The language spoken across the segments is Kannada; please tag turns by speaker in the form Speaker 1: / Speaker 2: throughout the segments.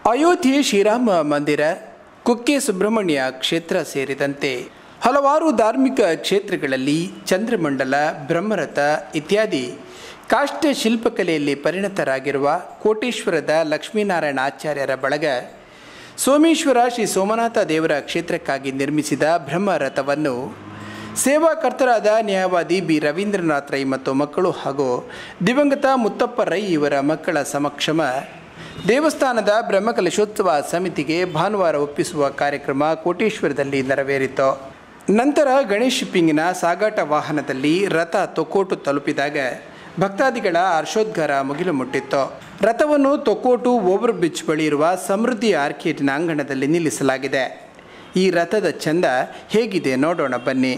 Speaker 1: ಅಯೋಧ್ಯೆ ಶ್ರೀರಾಮ ಮಂದಿರ ಕುಕ್ಕೆ ಸುಬ್ರಹ್ಮಣ್ಯ ಕ್ಷೇತ್ರ ಸೇರಿದಂತೆ ಹಲವಾರು ಧಾರ್ಮಿಕ ಕ್ಷೇತ್ರಗಳಲ್ಲಿ ಚಂದ್ರಮಂಡಲ ಬ್ರಹ್ಮರಥ ಇತ್ಯಾದಿ ಕಾಷ್ಟ ಶಿಲ್ಪಕಲೆಯಲ್ಲಿ ಪರಿಣತರಾಗಿರುವ ಕೋಟೇಶ್ವರದ ಲಕ್ಷ್ಮೀನಾರಾಯಣ ಆಚಾರ್ಯರ ಬಳಗ ಸೋಮೇಶ್ವರ ಶ್ರೀ ಸೋಮನಾಥ ದೇವರ ಕ್ಷೇತ್ರಕ್ಕಾಗಿ ನಿರ್ಮಿಸಿದ ಬ್ರಹ್ಮರಥವನ್ನು ಸೇವಾಕರ್ತರಾದ ನ್ಯಾಯವಾದಿ ಬಿ ರವೀಂದ್ರನಾಥ್ ರೈ ಮತ್ತು ಮಕ್ಕಳು ಹಾಗೂ ದಿವಂಗತ ಮುತ್ತಪ್ಪ ರೈ ಇವರ ಮಕ್ಕಳ ಸಮಕ್ಷಮ ದೇವಸ್ಥಾನದ ಬ್ರಹ್ಮಕಲಶೋತ್ಸವ ಸಮಿತಿಗೆ ಭಾನುವಾರ ಒಪ್ಪಿಸುವ ಕಾರ್ಯಕ್ರಮ ಕೋಟೇಶ್ವರದಲ್ಲಿ ನೆರವೇರಿತು ನಂತರ ಗಣೇಶ್ ಶಿಪ್ಪಿಂಗಿನ ಸಾಗಾಟ ವಾಹನದಲ್ಲಿ ರಥ ತೊಕ್ಕೋಟು ತಲುಪಿದಾಗ ಭಕ್ತಾದಿಗಳ ಹರ್ಷೋದ್ಗಾರ ಮುಗಿಲು ಮುಟ್ಟಿತ್ತು ರಥವನ್ನು ತೊಕ್ಕೋಟು ಓವರ್ ಬ್ರಿಡ್ಜ್ ಬಳಿ ಇರುವ ಸಮೃದ್ಧಿ ಆರ್ಕೇಟಿನ ಅಂಗಣದಲ್ಲಿ ನಿಲ್ಲಿಸಲಾಗಿದೆ ಈ ರಥದ ಚಂದ ಹೇಗಿದೆ ನೋಡೋಣ ಬನ್ನಿ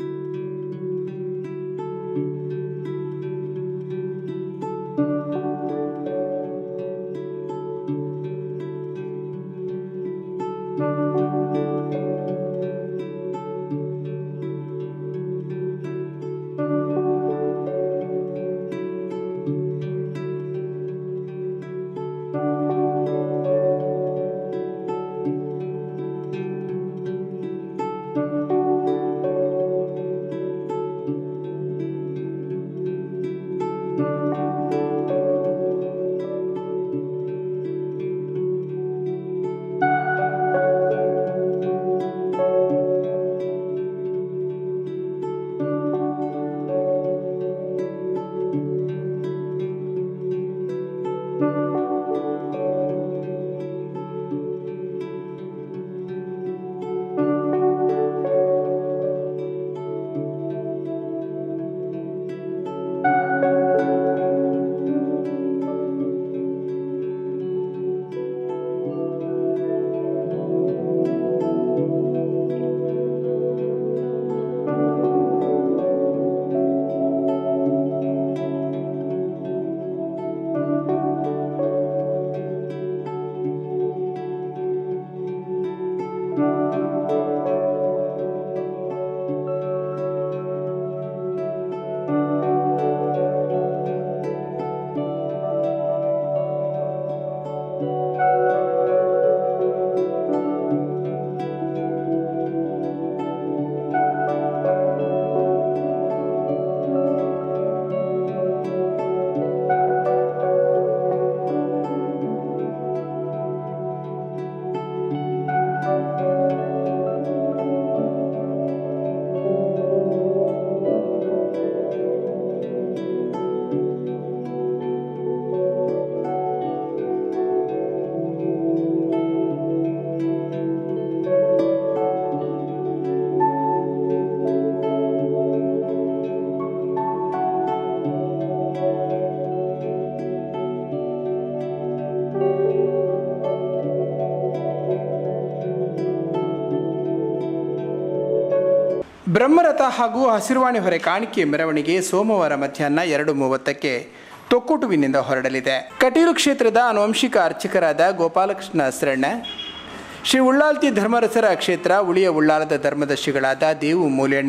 Speaker 1: ಬ್ರಹ್ಮರಥ ಹಾಗೂ ಹಸಿರುವಾಣಿ ಹೊರೆ ಕಾಣಿಕೆ ಮೆರವಣಿಗೆ ಸೋಮವಾರ ಮಧ್ಯಾಹ್ನ ಎರಡು ಮೂವತ್ತಕ್ಕೆ ತೊಕ್ಕೊಟುವಿನಿಂದ ಹೊರಡಲಿದೆ ಕಟೀಲು ಕ್ಷೇತ್ರದ ಆನುವಂಶಿಕ ಅರ್ಚಕರಾದ ಗೋಪಾಲಕೃಷ್ಣ ಶರಣ್ಣ ಶ್ರೀ ಉಳ್ಳಾಲ್ತಿ ಧರ್ಮರಸರ ಕ್ಷೇತ್ರ ಉಳಿಯ ಉಳ್ಳಾಲದ ಧರ್ಮದರ್ಶಿಗಳಾದ ದೇವು ಮೂಲ್ಯಣ್ಣ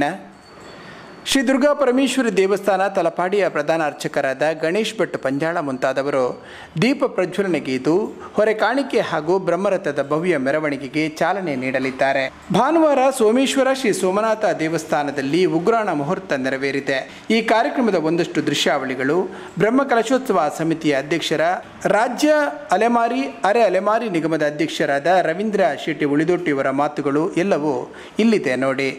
Speaker 1: ಶ್ರೀ ದುರ್ಗಾ ಪರಮೇಶ್ವರಿ ದೇವಸ್ಥಾನ ತಲಪಾಡಿಯ ಪ್ರಧಾನ ಅರ್ಚಕರಾದ ಗಣೇಶ್ ಭಟ್ ಪಂಜಾಳ ಮುಂತಾದವರು ದೀಪ ಪ್ರಜ್ವಲನೆಗೈದು ಹೊರೆ ಕಾಣಿಕೆ ಹಾಗೂ ಬ್ರಹ್ಮರಥದ ಭವ್ಯ ಮೆರವಣಿಗೆಗೆ ಚಾಲನೆ ನೀಡಲಿದ್ದಾರೆ ಭಾನುವಾರ ಸೋಮೇಶ್ವರ ಶ್ರೀ ಸೋಮನಾಥ ದೇವಸ್ಥಾನದಲ್ಲಿ ಉಗ್ರಾಣ ಮುಹೂರ್ತ ನೆರವೇರಿದೆ ಈ ಕಾರ್ಯಕ್ರಮದ ಒಂದಷ್ಟು ದೃಶ್ಯಾವಳಿಗಳು ಬ್ರಹ್ಮ ಕಲಶೋತ್ಸವ ಸಮಿತಿಯ ಅಧ್ಯಕ್ಷರ ರಾಜ್ಯ ಅಲೆಮಾರಿ ಅರೆ ಅಲೆಮಾರಿ ನಿಗಮದ ಅಧ್ಯಕ್ಷರಾದ ರವೀಂದ್ರ ಶೆಟ್ಟಿ ಉಳಿದೊಟ್ಟಿ ಇವರ ಮಾತುಗಳು ಎಲ್ಲವೂ ಇಲ್ಲಿದೆ ನೋಡಿ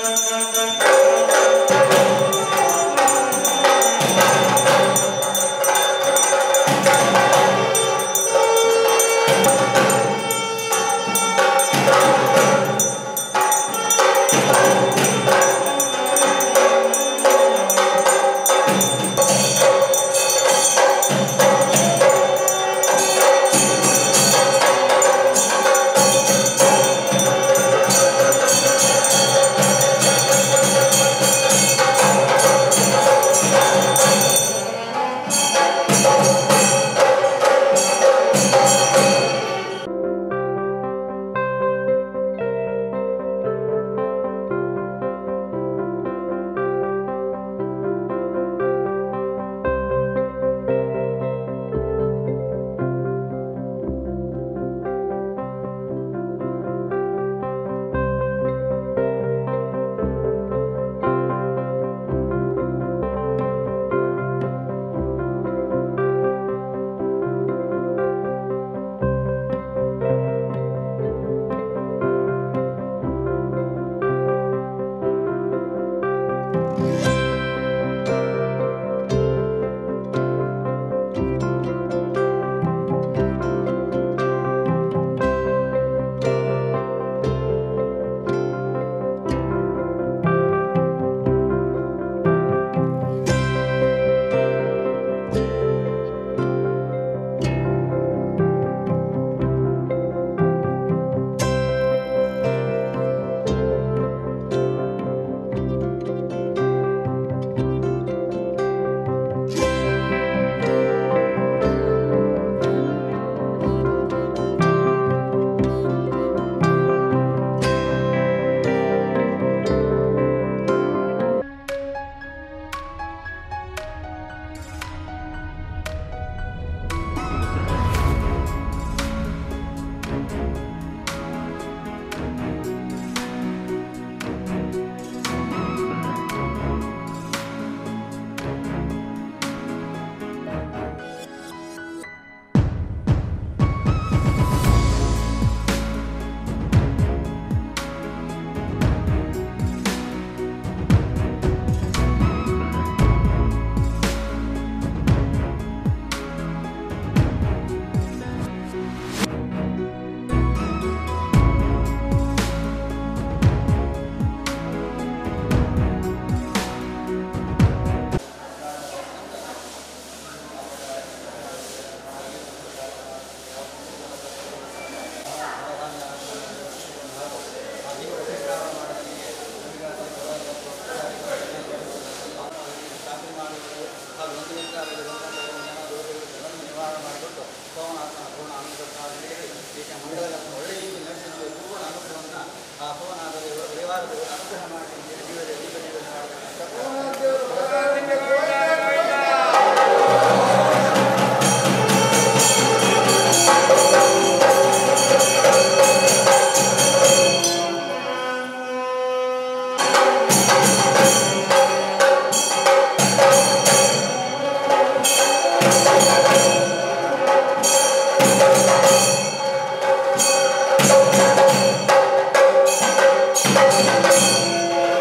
Speaker 2: ಿ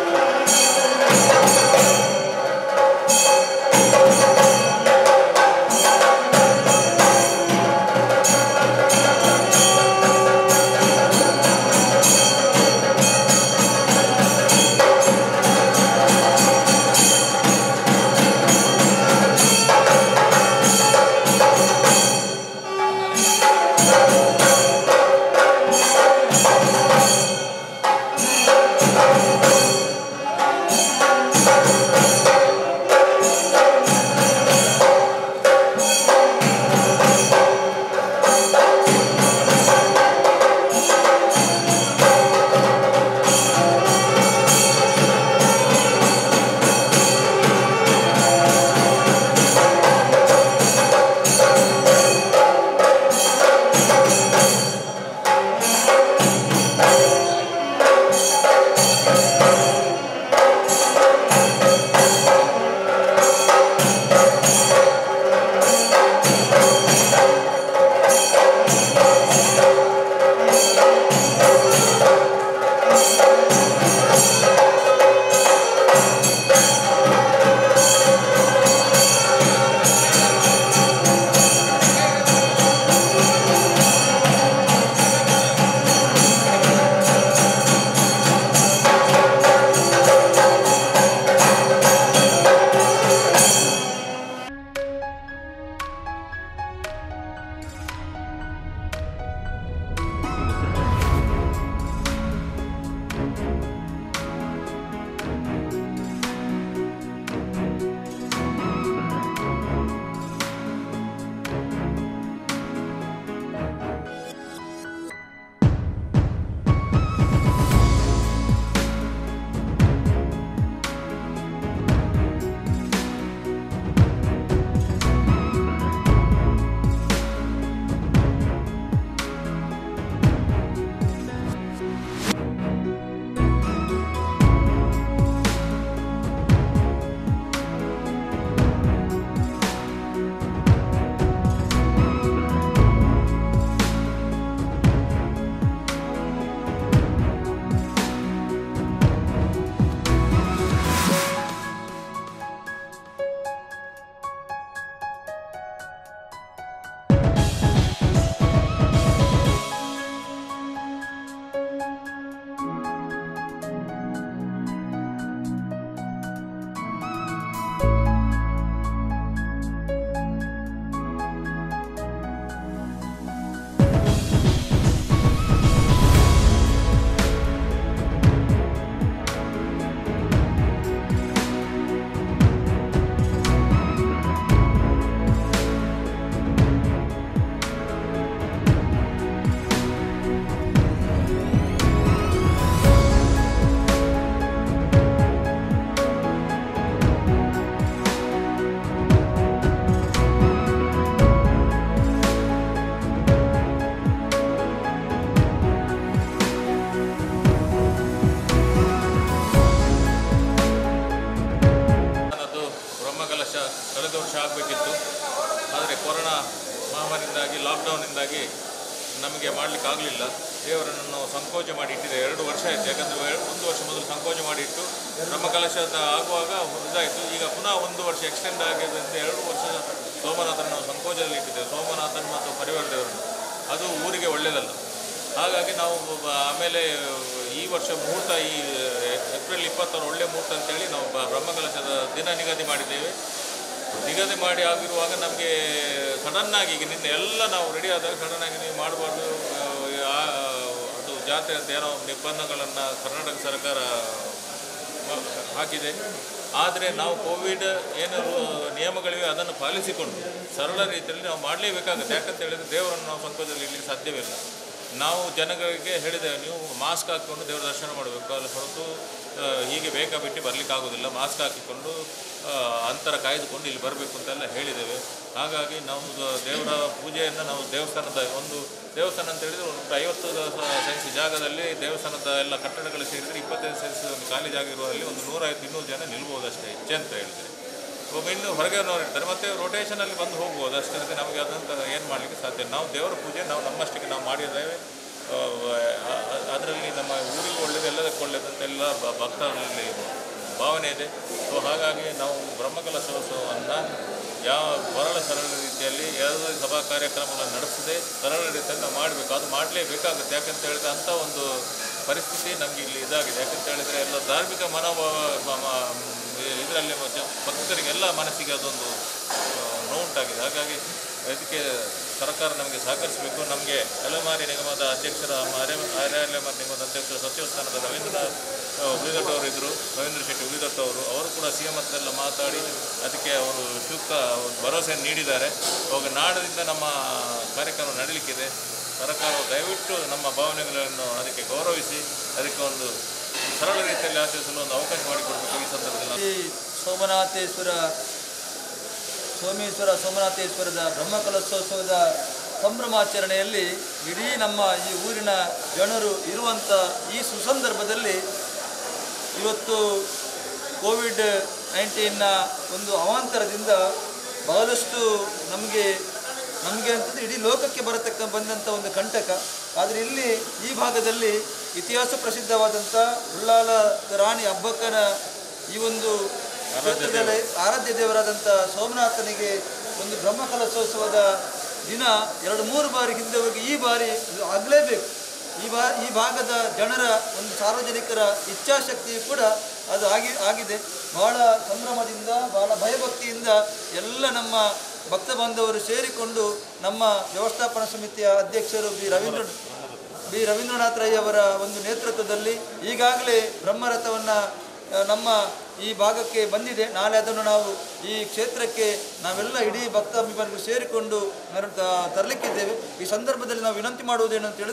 Speaker 2: ನನ್ನದು ಬ್ರಹ್ಮಕಲಶ ಕಳೆದ ವರ್ಷ ಆಗಬೇಕಿತ್ತು ಆದರೆ ಕೊರೋನಾ ಮಹಾಮಾರಿಯಿಂದಾಗಿ ಲಾಕ್ಡೌನ್ನಿಂದಾಗಿ ನಮಗೆ ಮಾಡಲಿಕ್ಕೆ ಆಗಲಿಲ್ಲ ದೇವರನ್ನು ನಾವು ಸಂಕೋಚ ಮಾಡಿ ಇಟ್ಟಿದೆ ಎರಡು ವರ್ಷ ಆಯಿತು ಯಾಕಂದರೆ ಒಂದು ವರ್ಷ ಮೊದಲು ಸಂಕೋಚ ಮಾಡಿ ಇಟ್ಟು ಬ್ರಹ್ಮಕಲಶದ ಆಗುವಾಗ ಇದಾಯಿತು ಈಗ ಪುನಃ ಒಂದು ವರ್ಷ ಎಕ್ಸ್ಟೆಂಡ್ ಆಗಿದ್ದರಿಂದ ಎರಡು ವರ್ಷ ಸೋಮನಾಥನ ನಾವು ಸಂಕೋಚದಲ್ಲಿ ಇಟ್ಟಿದ್ದೇವೆ ಸೋಮನಾಥನ್ ಮತ್ತು ಪರಿವಾರ ದೇವರನ್ನು ಅದು ಊರಿಗೆ ಒಳ್ಳೆಯದಲ್ಲ ಹಾಗಾಗಿ ನಾವು ಬ- ಆಮೇಲೆ ಈ ವರ್ಷ ಮುಹೂರ್ತ ಈ ಏಪ್ರಿಲ್ ಇಪ್ಪತ್ತಾರು ಒಳ್ಳೆ ಮುಹೂರ್ತ ಅಂತೇಳಿ ನಾವು ಬ- ಬ್ರಹ್ಮಕಲಶದ ದಿನ ನಿಗದಿ ಮಾಡಿದ್ದೇವೆ ನಿಗದಿ ಮಾಡಿ ಆಗಿರುವಾಗ ನಮಗೆ ಸಡನ್ನಾಗಿ ಈಗ ನಿನ್ನೆ ಎಲ್ಲ ನಾವು ರೆಡಿ ಆದಾಗ ಸಡನ್ನಾಗಿ ನೀವು ಮಾಡಬಾರ್ದು ಆ, ಅದು ಜಾತ್ರೆ ಅಂತ ಏನೋ ನಿರ್ಬಂಧಗಳನ್ನು ಕರ್ನಾಟಕ ಸರ್ಕಾರ ಮ- ಹಾಕಿದೆ ಆದರೆ ನಾವು ಕೋವಿಡ್ ಏನು ರು- ನಿಯಮಗಳಿವೆ ಅದನ್ನು ಪಾಲಿಸಿಕೊಂಡು ಸರಳ ರೀತಿಯಲ್ಲಿ ನಾವು ಮಾಡಲೇಬೇಕಾಗುತ್ತೆ ಯಾಕಂತ ಹೇಳಿದರೆ ದೇವರನ್ನು ನಾವು ಸಂಕೋಚದಲ್ಲಿ ಇಡಲಿಕ್ಕೆ ಸಾಧ್ಯವಿಲ್ಲ ನಾವು ಜನಗಳಿಗೆ ಹೇಳಿದ್ದೇವೆ ನೀವು ಮಾಸ್ಕ್ ಹಾಕಿಕೊಂಡು ದೇವರ ದರ್ಶನ ಮಾಡಬೇಕು ಅಲ್ಲಿ ಹೊರತು ಆ, ಹೀಗೆ ಬೇಕಾ ಬಿಟ್ಟು ಬರಲಿಕ್ಕೆ ಆಗೋದಿಲ್ಲ ಮಾಸ್ಕ್ ಹಾಕಿಕೊಂಡು ಆ, ಅಂತರ ಕಾಯ್ದುಕೊಂಡು ಇಲ್ಲಿ ಬರಬೇಕು ಅಂತೆಲ್ಲ ಹೇಳಿದ್ದೇವೆ ಹಾಗಾಗಿ ನಾವು ದ- ದೇವರ ಪೂಜೆಯನ್ನು ನಾವು ದೇವಸ್ಥಾನದ ಒಂದು ದೇವಸ್ಥಾನ ಅಂತ ಹೇಳಿದರೆ ಒಂದು ಐವತ್ತು ಸೆನ್ಸ್ ಜಾಗದಲ್ಲಿ ದೇವಸ್ಥಾನದ ಎಲ್ಲ ಕಟ್ಟಡಗಳು ಸೇರಿದರೆ ಇಪ್ಪತ್ತೈದು ಸೆನ್ಸ್ ಒಂದು ಖಾಲಿ ಜಾಗ ಇರುವಲ್ಲಿ ಒಂದು ನೂರೈವತ್ತು ಇನ್ನೂರು ಜನ ನಿಲ್ಬೋದು ಅಷ್ಟೇ ಹೆಚ್ಚೆ ಅಂತ ಹೇಳಿದರೆ ಒಬ್ಬ ಇನ್ನು ಹೊರಗಿನವ್ರು ಇರ್ತಾರೆ ಮತ್ತು ರೊಟೇಷನಲ್ಲಿ ಬಂದು ಹೋಗ್ಬೋದು ಅಷ್ಟೇ ರೀತಿ ನಮಗೆ ಅದಂತ ಏನು ಮಾಡಲಿಕ್ಕೆ ಸಾಧ್ಯ ನಾವು ದೇವರ ಪೂಜೆ ನಾವು ನಮ್ಮಷ್ಟಕ್ಕೆ ನಾವು ಮಾಡಿದ್ದೇವೆ ಅದರಲ್ಲಿ ನಮ್ಮ ಊರಿಗೂ ಒಳ್ಳೇದು ಎಲ್ಲದಕ್ಕೂ ಒಳ್ಳೇದಂತೆಲ್ಲ ಬ- ಭಕ್ತರಲ್ಲಿ ಭಾವನೆ ಇದೆ ಸೊ ಹಾಗಾಗಿ ನಾವು ಬ್ರಹ್ಮಕಲಶೋತ್ಸವವನ್ನು ಯಾವ ಬರಳ ಸರಳ ರೀತಿಯಲ್ಲಿ ಯಾವುದೇ ಸಭಾ ಕಾರ್ಯಕ್ರಮಗಳನ್ನು ನಡೆಸದೆ ಸರಳ ರೀತಿಯಲ್ಲಿ ನಾವು ಮಾಡಬೇಕು ಅದು ಮಾಡಲೇಬೇಕಾಗುತ್ತೆ ಯಾಕಂತ ಹೇಳಿದ್ರೆ ಅಂಥ ಒಂದು ಪರಿಸ್ಥಿತಿ ನಮಗೆ ಇಲ್ಲಿ ಇದಾಗಿದೆ ಯಾಕಂತ ಹೇಳಿದರೆ ಎಲ್ಲ ಧಾರ್ಮಿಕ ಮನೋಭಾವ ಇದರಲ್ಲಿ ಭಕ್ತರಿಗೆಲ್ಲ ಮನಸ್ಸಿಗೆ ಅದೊಂದು ಆ, ನೋವುಂಟಾಗಿದೆ ಹಾಗಾಗಿ ಇದಕ್ಕೆ ಸರ್ಕಾರ ನಮಗೆ ಸಹಕರಿಸಬೇಕು ನಮಗೆ ಅಲೆಮಾರಿ ನಿಗಮದ ಅಧ್ಯಕ್ಷರ ಅಲೆಮಾರಿ ನಿಗಮದ ಅಧ್ಯಕ್ಷರ ಸಚಿವ ಸ್ಥಾನದ ರವೀಂದ್ರನಾಥ್ ಉಳಿದೊಟ್ಟ ಅವರು ಇದ್ದರು ರವೀಂದ್ರ ಶೆಟ್ಟಿ ಉಳಿದೊಟ್ಟ ಅವರು ಅವರು ಕೂಡ ಸಿ ಎಂ ಹತ್ರೆಲ್ಲ ಮಾತಾಡಿ ಅದಕ್ಕೆ ಅವರು ಸೂಕ್ತ ಒಂದು ಭರವಸೆಯನ್ನು ನೀಡಿದ್ದಾರೆ ಅವಾಗ ನಾಡದಿಂದ ನಮ್ಮ ಕಾರ್ಯಕ್ರಮ ನಡೀಲಿಕ್ಕಿದೆ ಸರ್ಕಾರ ದಯವಿಟ್ಟು ನಮ್ಮ ಭಾವನೆಗಳನ್ನು ಅದಕ್ಕೆ ಗೌರವಿಸಿ ಅದಕ್ಕೆ ಒಂದು ಸರಳ ರೀತಿಯಲ್ಲಿ ಆಚರಿಸಲು ಒಂದು ಅವಕಾಶ ಮಾಡಿಕೊಡಬೇಕು ಈ ಸಂದರ್ಭದಲ್ಲಿ ನಾನು
Speaker 3: ಈ ಸೋಮನಾಥೇಶ್ವರ ಸೋಮೇಶ್ವರ ಸೋಮನಾಥೇಶ್ವರದ ಬ್ರಹ್ಮಕಲಶೋತ್ಸವದ ಸಂಭ್ರಮಾಚರಣೆಯಲ್ಲಿ ಇಡೀ ನಮ್ಮ ಈ ಊರಿನ ಜನರು ಇರುವಂಥ ಈ ಸುಸಂದರ್ಭದಲ್ಲಿ ಇವತ್ತು ಕೋವಿಡ್ ನೈನ್ಟೀನ್ನ ಒಂದು ಅವಾಂತರದಿಂದ ಬಹಳಷ್ಟು ನಮಗೆ ನಮಗೆ ಅಂತಂದರೆ ಇಡೀ ಲೋಕಕ್ಕೆ ಬರತಕ್ಕ ಬಂದಂಥ ಒಂದು ಕಂಟಕ ಆದರೆ ಇಲ್ಲಿ ಈ ಭಾಗದಲ್ಲಿ ಇತಿಹಾಸ ಪ್ರಸಿದ್ಧವಾದಂಥ ಉಳ್ಳಾಲ ರಾಣಿ ಹಬ್ಬಕ್ಕನ ಈ ಒಂದು ಕ್ಷೇತ್ರದಲ್ಲಿ ಆರಾಧ್ಯ ದೇವರಾದಂಥ ಸೋಮನಾಥನಿಗೆ ಒಂದು ಬ್ರಹ್ಮಕಲಶೋತ್ಸವದ ದಿನ ಎರಡು ಮೂರು ಬಾರಿ ಹಿಂದೆ ಹೋಗಿ ಈ ಬಾರಿ ಇದು ಆಗಲೇಬೇಕು ಈ ಬಾ ಈ ಭಾಗದ ಜನರ ಒಂದು ಸಾರ್ವಜನಿಕರ ಇಚ್ಛಾಶಕ್ತಿಯು ಕೂಡ ಅದು ಆಗಿ ಆಗಿದೆ ಬಹಳ ಸಂಭ್ರಮದಿಂದ ಬಹಳ ಭಯಭಕ್ತಿಯಿಂದ ಎಲ್ಲ ನಮ್ಮ ಭಕ್ತ ಬಾಂಧವರು ಸೇರಿಕೊಂಡು ನಮ್ಮ ವ್ಯವಸ್ಥಾಪನಾ ಸಮಿತಿಯ ಅಧ್ಯಕ್ಷರು ಬಿ ರವೀಂದ್ರ ಬಿ ರವೀಂದ್ರನಾಥ್ ರೈ ಅವರ ಒಂದು ನೇತೃತ್ವದಲ್ಲಿ ಈಗಾಗಲೇ ಬ್ರಹ್ಮರಥವನ್ನು ನಮ್ಮ ಈ ಭಾಗಕ್ಕೆ ಬಂದಿದೆ ನಾಳೆ ಅದನ್ನು ನಾವು ಈ ಕ್ಷೇತ್ರಕ್ಕೆ ನಾವೆಲ್ಲ ಇಡೀ ಭಕ್ತಾಭಿಮಾನಿಗಳು ಸೇರಿಕೊಂಡು ಮೆರ- ತ- ತರಲಿಕ್ಕಿದ್ದೇವೆ ಈ ಸಂದರ್ಭದಲ್ಲಿ ನಾವು ವಿನಂತಿ ಮಾಡುವುದೇನು ಅಂತ ಹೇಳಿದ್ರೆ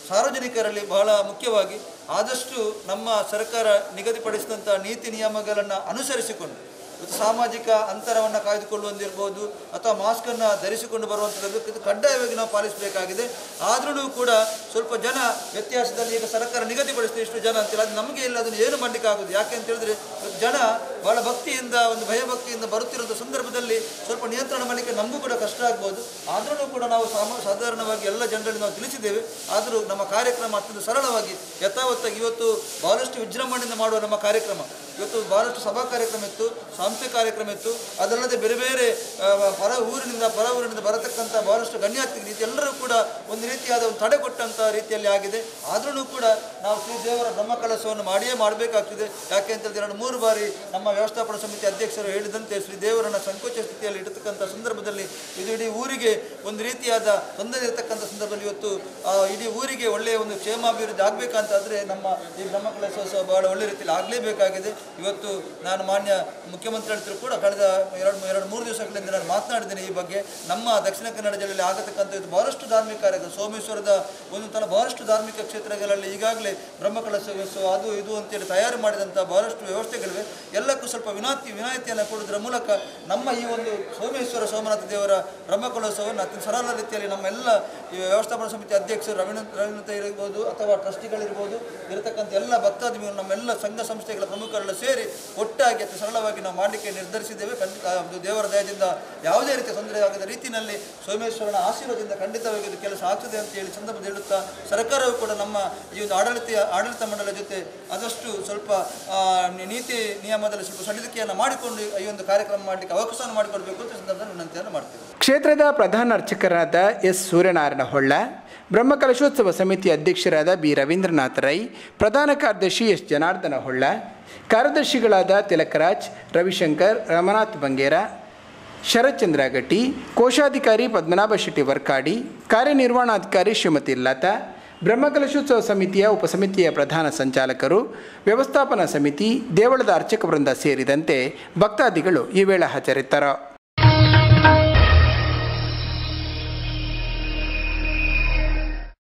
Speaker 3: ಸಾರ್ವಜನಿಕರಲ್ಲಿ ಬಹಳ ಮುಖ್ಯವಾಗಿ ಆದಷ್ಟು ನಮ್ಮ ಸರ್ಕಾರ ನಿಗದಿಪಡಿಸಿದಂಥ ನೀತಿ ನಿಯಮಗಳನ್ನು ಅನುಸರಿಸಿಕೊಂಡು ಇವತ್ತು ಸಾಮಾಜಿಕ ಅಂತರವನ್ನು ಕಾಯ್ದುಕೊಳ್ಳುವಂದಿರ್ಬೋದು ಅಥವಾ ಮಾಸ್ಕನ್ನು ಧರಿಸಿಕೊಂಡು ಬರುವಂಥದ್ದು ಇದು ಕಡ್ಡಾಯವಾಗಿ ನಾವು ಪಾಲಿಸಬೇಕಾಗಿದೆ ಆದ್ರೂ ಕೂಡ ಸ್ವಲ್ಪ ಜನ ವ್ಯತ್ಯಾಸದಲ್ಲಿ ಈಗ ಸರ್ಕಾರ ನಿಗದಿಪಡಿಸಿದೆ ಇಷ್ಟು ಜನ ಅಂತೇಳಿ ಅದು ನಮಗೆ ಇಲ್ಲ ಅದನ್ನು ಏನು ಮಾಡಲಿಕ್ಕೆ ಆಗೋದು ಯಾಕೆ ಅಂತ ಹೇಳಿದ್ರೆ ಇವತ್ತು ಜನ ಬಹಳ ಭಕ್ತಿಯಿಂದ ಒಂದು ಭಯಭಕ್ತಿಯಿಂದ ಬರುತ್ತಿರುವಂಥ ಸಂದರ್ಭದಲ್ಲಿ ಸ್ವಲ್ಪ ನಿಯಂತ್ರಣ ಮಾಡಲಿಕ್ಕೆ ನಮಗೂ ಕೂಡ ಕಷ್ಟ ಆಗ್ಬೋದು ಆದ್ರೂ ಕೂಡ ನಾವು ಸಾಮ ಸಾಧಾರಣವಾಗಿ ಎಲ್ಲ ಜನರಲ್ಲಿ ನಾವು ತಿಳಿಸಿದ್ದೇವೆ ಆದರೂ ನಮ್ಮ ಕಾರ್ಯಕ್ರಮ ಅತ್ಯಂತ ಸರಳವಾಗಿ ಯಥಾವತ್ತಾಗಿ ಇವತ್ತು ಬಹಳಷ್ಟು ವಿಜೃಂಭಣೆಯಿಂದ ಮಾಡುವ ನಮ್ಮ ಕಾರ್ಯಕ್ರಮ ಇವತ್ತು ಬಹಳಷ್ಟು ಸಭಾ ಕಾರ್ಯಕ್ರಮ ಇತ್ತು ಸಾಂಸ್ಕೃತಿಕ ಕಾರ್ಯಕ್ರಮ ಇತ್ತು ಅದಲ್ಲದೆ ಬೇರೆ ಬೇರೆ ಆ, ಪರ ಊರಿನಿಂದ ಪರ ಊರಿನಿಂದ ಬರತಕ್ಕಂಥ ಬಹಳಷ್ಟು ಗಣ್ಯಾತಿ ರೀತಿ ಎಲ್ಲರೂ ಕೂಡ ಒಂದು ರೀತಿಯಾದ ಒಂದು ತಡೆ ಕೊಟ್ಟಂಥ ರೀತಿಯಲ್ಲಿ ಆಗಿದೆ ಆದ್ರೂ ಕೂಡ ನಾವು ಶ್ರೀ ದೇವರ ಬ್ರಹ್ಮ ಕಲಸವನ್ನು ಮಾಡಿಯೇ ಮಾಡಬೇಕಾಗ್ತದೆ ಯಾಕೆ ಅಂತ ಹೇಳಿದ್ರೆ ಎರಡು ಮೂರು ಬಾರಿ ನಮ್ಮ ವ್ಯವಸ್ಥಾಪನಾ ಸಮಿತಿ ಅಧ್ಯಕ್ಷರು ಹೇಳಿದಂತೆ ಶ್ರೀ ದೇವರನ್ನ ಸಂಕೋಚ ಸ್ಥಿತಿಯಲ್ಲಿ ಇಡತಕ್ಕಂಥ ಸಂದರ್ಭದಲ್ಲಿ ಇದು ಇಡೀ ಊರಿಗೆ ಒಂದು ರೀತಿಯಾದ ತೊಂದರೆ ಇರತಕ್ಕಂಥ ಸಂದರ್ಭದಲ್ಲಿ ಇವತ್ತು ಆ, ಇಡೀ ಊರಿಗೆ ಒಳ್ಳೆಯ ಒಂದು ಕ್ಷೇಮಾಭಿವೃದ್ಧಿ ಆಗಬೇಕಂತಾದ್ರೆ ನಮ್ಮ ಈ ಬ್ರಹ್ಮ ಕಲಶೋತ್ಸವ ಬಹಳ ಒಳ್ಳೆ ರೀತಿಯಲ್ಲಿ ಆಗಲೇಬೇಕಾಗಿದೆ ಇವತ್ತು ನಾನು ಮಾನ್ಯ ಮುಖ್ಯಮಂತ್ರಿ ಹೇಳಿದ್ರು ಕೂಡ ಕಳೆದ ಎರಡು ಎರಡು ಮೂರು ದಿವಸಗಳಿಂದ ನಾನು ಮಾತನಾಡಿದ್ದೇನೆ ಈ ಬಗ್ಗೆ ನಮ್ಮ ದಕ್ಷಿಣ ಕನ್ನಡ ಜಿಲ್ಲೆಯಲ್ಲಿ ಆಗತಕ್ಕಂಥ ಇದು ಬಹಳಷ್ಟು ಧಾರ್ಮಿಕ ಕಾರ್ಯಕ್ರಮ ಸೋಮೇಶ್ವರದ ಒಂದು ತಲ ಬಹಳಷ್ಟು ಧಾರ್ಮಿಕ ಕ್ಷೇತ್ರಗಳಲ್ಲಿ ಈಗಾಗಲೇ ಬ್ರಹ್ಮಕಲಶೋತ್ಸವ ಅದು ಇದು ಅಂತೇಳಿ ತಯಾರು ಮಾಡಿದಂಥ ಬಹಳಷ್ಟು ವ್ಯವಸ್ಥೆಗಳಿವೆ ಎಲ್ಲಕ್ಕೂ ಸ್ವಲ್ಪ ವಿನಾತಿ ವಿನಾಯಿತಿಯನ್ನು ಕೊಡುವುದರ ಮೂಲಕ ನಮ್ಮ ಈ ಒಂದು ಸೋಮೇಶ್ವರ ಸೋಮನಾಥ ದೇವರ ಬ್ರಹ್ಮಕಲೋತ್ಸವವನ್ನು ಅತ್ಯಂತ ಸರಳ ರೀತಿಯಲ್ಲಿ ನಮ್ಮ ಎಲ್ಲ ಈ ವ್ಯವಸ್ಥಾಪನಾ ಸಮಿತಿ ಅಧ್ಯಕ್ಷರು ರವೀಂದ್ರ ರವೀಂದ್ರ ಇರ್ಬೋದು ಅಥವಾ ಟ್ರಸ್ಟಿಗಳಿರ್ಬೋದು ಇರತಕ್ಕಂಥ ಎಲ್ಲ ಭಕ್ತಾದಿಗಳು ನಮ್ಮೆಲ್ಲ ಸಂಘ ಸಂಸ್ಥೆಗಳ ಪ್ರಮುಖರೆಲ್ಲ ಸೇರಿ ಒಟ್ಟಾಗಿ ಅತಿ ಸರಳವಾಗಿ ನಾವು ಮಾಡಲಿಕ್ಕೆ ನಿರ್ಧರಿಸಿದ್ದೇವೆ ಖಂಡಿತ ಅದು ದೇವರ ದಯದಿಂದ ಯಾವುದೇ ರೀತಿಯ ತೊಂದರೆ ಆಗದ ರೀತಿಯಲ್ಲಿ ಸೋಮೇಶ್ವರನ ಆಶೀರ್ವಾದದಿಂದ ಖಂಡಿತವಾಗಿ ಇದು ಕೆಲಸ ಆಗ್ತದೆ ಅಂತ ಹೇಳಿ ಸಂದರ್ಭದಲ್ಲಿ ಹೇಳುತ್ತಾ ಸರ್ಕಾರವು ಕೂಡ ನಮ್ಮ ಈ ಒಂದು ಆಡಳಿತ ಆಡಳಿತ ಮಂಡಳಿ ಜೊತೆ ಆದಷ್ಟು ಸ್ವಲ್ಪ ಆ, ನೀತಿ ನಿಯಮದಲ್ಲಿ ಸ್ವಲ್ಪ ಸಡಿಲಿಕೆಯನ್ನು ಮಾಡಿಕೊಂಡು ಈ ಒಂದು ಕಾರ್ಯಕ್ರಮ ಮಾಡಲಿಕ್ಕೆ ಅವಕಾಶ ಮಾಡಿಕೊಡ್ಬೇಕು ಅಂತ ಈ ಸಂದರ್ಭದಲ್ಲಿ ವಿನಂತಿಯನ್ನು ಮಾಡ್ತೇವೆ
Speaker 1: ಕ್ಷೇತ್ರದ ಪ್ರಧಾನ ಅರ್ಚಕರಾದ ಎಸ್ ಸೂರ್ಯನಾರಾಯಣ ಹೊಳ್ಳ ಬ್ರಹ್ಮಕಲಶೋತ್ಸವ ಸಮಿತಿ ಅಧ್ಯಕ್ಷರಾದ ಬಿ ರವೀಂದ್ರನಾಥ ರೈ ಪ್ರಧಾನ ಕಾರ್ಯದರ್ಶಿ ಎಸ್ ಜನಾರ್ದನ ಹೊಳ್ಳ ಕಾರ್ಯದರ್ಶಿಗಳಾದ ತಿಲಕರಾಜ್ ರವಿಶಂಕರ್ ರಮನಾಥ್ ಬಂಗೇರ ಶರತ್ಚಂದ್ರ ಗಟ್ಟಿ ಕೋಶಾಧಿಕಾರಿ ಪದ್ಮನಾಭ ಶೆಟ್ಟಿ ವರ್ಕಾಡಿ ಕಾರ್ಯನಿರ್ವಹಣಾಧಿಕಾರಿ ಶ್ರೀಮತಿ ಲತಾ ಬ್ರಹ್ಮಕಲಶೋತ್ಸವ ಸಮಿತಿಯ ಉಪಸಮಿತಿಯ ಪ್ರಧಾನ ಸಂಚಾಲಕರು ವ್ಯವಸ್ಥಾಪನಾ ಸಮಿತಿ ದೇವಳದ ಅರ್ಚಕ ವೃಂದ ಸೇರಿದಂತೆ ಭಕ್ತಾದಿಗಳು ಈ ವೇಳೆ ಹಾಜರಿದ್ದರು